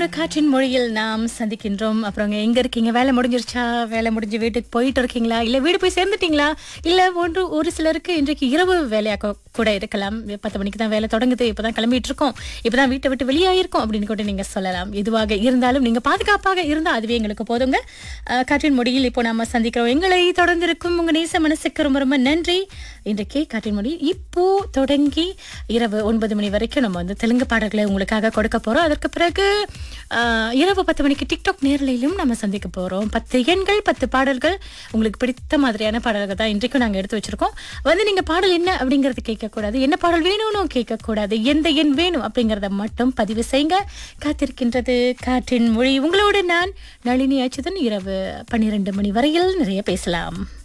ஒரு காற்றின் மொழியில் நாம் சந்திக்கின்றோம் அப்புறம் எங்க இருக்கீங்க வேலை முடிஞ்சிருச்சா வேலை முடிஞ்சு வீட்டுக்கு போயிட்டு இருக்கீங்களா இல்ல வீடு போய் சேர்ந்துட்டீங்களா இல்ல ஒன்று ஒரு சிலருக்கு இன்றைக்கு இரவு வேலையா கூ- கூட இருக்கலாம் பத்து மணிக்கு தான் வேலை தொடங்குது இப்பதான் கிளம்பிட்டு இருக்கோம் இப்பதான் வீட்டை விட்டு வெளியாயிருக்கோம் அப்படின்னு கூட நீங்க சொல்லலாம் எதுவாக இருந்தாலும் நீங்க பாதுகாப்பாக இருந்தா அதுவே எங்களுக்கு போதுங்க அஹ், காற்றின் மொழியில் இப்போ நாம சந்திக்கிறோம் எங்களை தொடர்ந்து இருக்கும் உங்க நேச மனசுக்கு ரொம்ப ரொம்ப நன்றி இன்றைக்கு காற்றின் மொழி இப்போ தொடங்கி இரவு ஒன்பது மணி வரைக்கும் நம்ம வந்து தெலுங்கு பாடல்களை உங்களுக்காக கொடுக்க போறோம் அதற்கு பிறகு ஆஹ், இரவு பத்து மணிக்கு டிக்டாக் நேரலையிலும் நம்ம சந்திக்க போறோம் பத்து எண்கள் பத்து பாடல்கள் உங்களுக்கு பிடித்த மாதிரியான பாடல்கள் தான் இன்றைக்கும் நாங்க எடுத்து வச்சிருக்கோம் வந்து நீங்க பாடல் என்ன அப்படிங்கறது கேட்க கூடாது என்ன பாடல் வேணும்னு கேட்க கூடாது எந்த எண் வேணும் அப்படிங்கறத மட்டும் பதிவு செய்யுங்க காத்திருக்கின்றது காற்றின் மொழி உங்களோடு நான் நளினி அச்சுதன் இரவு பன்னிரண்டு மணி வரையில் நிறைய பேசலாம்